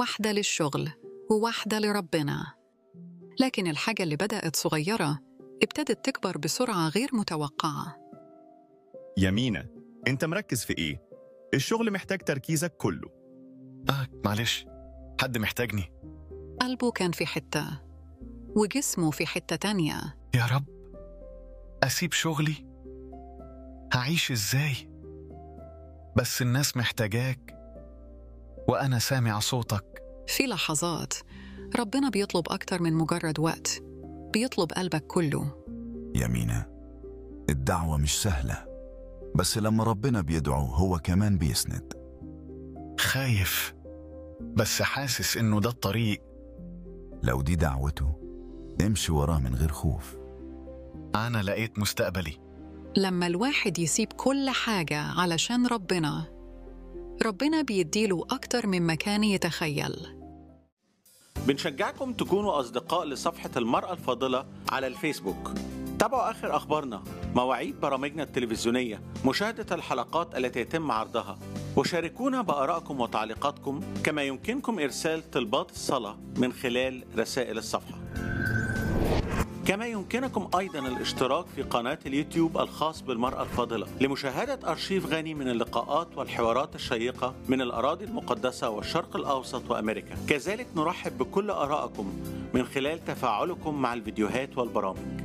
واحدة للشغل وواحدة لربنا لكن الحاجة اللي بدأت صغيرة ابتدت تكبر بسرعة غير متوقعة يمينة انت مركز في ايه؟ الشغل محتاج تركيزك كله آه معلش حد محتاجني قلبه كان في حتة وجسمه في حتة تانية يا رب أسيب شغلي هعيش إزاي بس الناس محتاجاك وأنا سامع صوتك في لحظات ربنا بيطلب أكتر من مجرد وقت بيطلب قلبك كله يمينة الدعوة مش سهلة بس لما ربنا بيدعو هو كمان بيسند خايف بس حاسس إنه ده الطريق لو دي دعوته امشي وراه من غير خوف أنا لقيت مستقبلي لما الواحد يسيب كل حاجة علشان ربنا ربنا بيديله أكتر مما كان يتخيل بنشجعكم تكونوا أصدقاء لصفحة المرأة الفاضلة على الفيسبوك تابعوا آخر أخبارنا مواعيد برامجنا التلفزيونية مشاهدة الحلقات التي يتم عرضها وشاركونا بآرائكم وتعليقاتكم كما يمكنكم إرسال طلبات الصلاة من خلال رسائل الصفحة كما يمكنكم أيضا الاشتراك في قناة اليوتيوب الخاص بالمرأة الفاضلة لمشاهدة أرشيف غني من اللقاءات والحوارات الشيقة من الأراضي المقدسة والشرق الأوسط وأمريكا كذلك نرحب بكل آرائكم من خلال تفاعلكم مع الفيديوهات والبرامج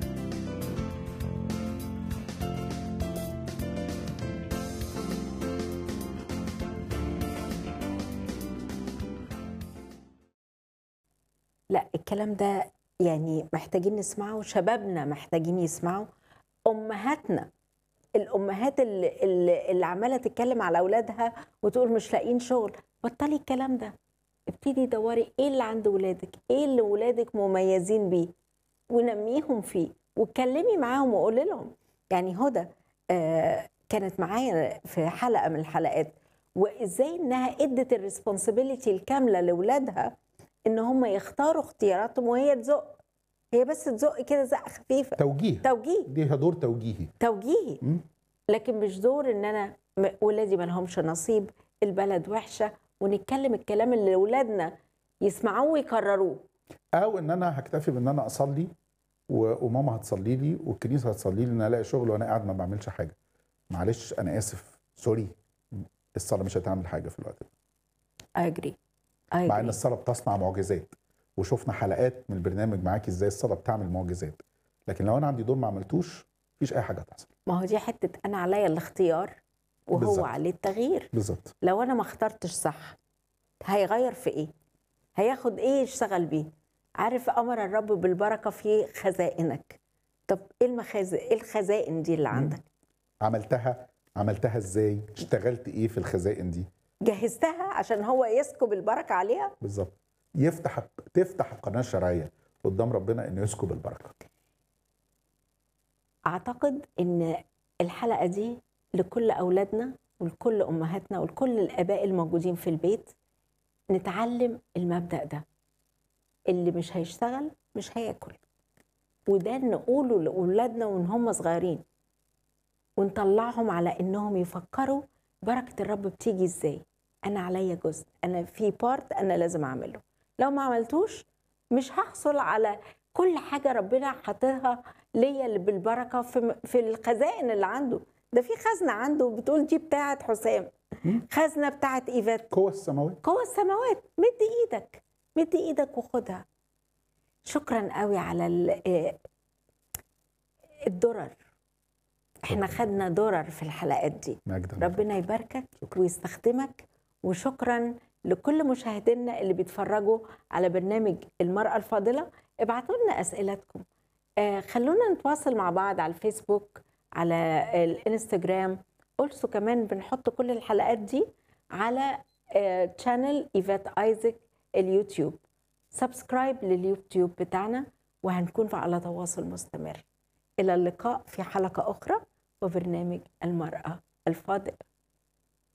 لا الكلام ده يعني محتاجين نسمعه شبابنا محتاجين يسمعوا امهاتنا الامهات اللي, اللي, اللي عماله تتكلم على اولادها وتقول مش لاقيين شغل بطلي الكلام ده ابتدي دوري ايه اللي عند ولادك ايه اللي ولادك مميزين بيه ونميهم فيه واتكلمي معاهم وقولي لهم يعني هدى آه كانت معايا في حلقه من الحلقات وازاي انها ادت الريسبونسبيلتي الكامله لاولادها ان هم يختاروا اختياراتهم وهي تزق هي بس تزق كده زقه خفيفه توجيه توجيه ليها دور توجيهي توجيهي مم. لكن مش دور ان انا م- ولادي ما لهمش نصيب البلد وحشه ونتكلم الكلام اللي اولادنا يسمعوه ويكرروه او ان انا هكتفي بان انا اصلي و- وماما هتصلي لي والكنيسه هتصلي لي ان انا الاقي شغل وانا قاعد ما بعملش حاجه معلش انا اسف سوري الصلاه مش هتعمل حاجه في الوقت ده اجري مع ان اجري الصلاه بتصنع معجزات وشفنا حلقات من البرنامج معاكي ازاي الصلاه بتعمل معجزات لكن لو انا عندي دور ما عملتوش مفيش اي حاجه هتحصل ما هو دي حته انا عليا الاختيار وهو بالظبط. عليه التغيير بالظبط لو انا ما اخترتش صح هيغير في ايه هياخد ايه يشتغل بيه عارف امر الرب بالبركه في خزائنك طب ايه المخازن ايه الخزائن دي اللي عندك عملتها عملتها ازاي اشتغلت ايه في الخزائن دي جهزتها عشان هو يسكب البركه عليها بالظبط يفتح تفتح القناه الشرعيه قدام ربنا انه يسكب البركه اعتقد ان الحلقه دي لكل اولادنا ولكل امهاتنا ولكل الاباء الموجودين في البيت نتعلم المبدا ده اللي مش هيشتغل مش هياكل وده نقوله لاولادنا وان هم صغيرين ونطلعهم على انهم يفكروا بركه الرب بتيجي ازاي انا عليا جزء انا في بارت انا لازم اعمله لو ما عملتوش مش هحصل على كل حاجه ربنا حاططها ليا اللي بالبركه في في الخزائن اللي عنده ده في خزنه عنده بتقول دي بتاعه حسام خزنه بتاعه ايفات قوة السماوات جوه السماوات مد ايدك مد ايدك وخدها شكرا قوي على ال- آه، الدرر احنا خدنا درر في الحلقات دي مجدا ربنا يباركك شكرا. ويستخدمك وشكرا لكل مشاهدينا اللي بيتفرجوا على برنامج المرأة الفاضلة ابعتوا لنا أسئلتكم آه خلونا نتواصل مع بعض على الفيسبوك على الانستجرام أولسو كمان بنحط كل الحلقات دي على تشانل ايفات ايزك اليوتيوب سبسكرايب لليوتيوب بتاعنا وهنكون على تواصل مستمر إلى اللقاء في حلقة أخرى وبرنامج المرأة الفاضلة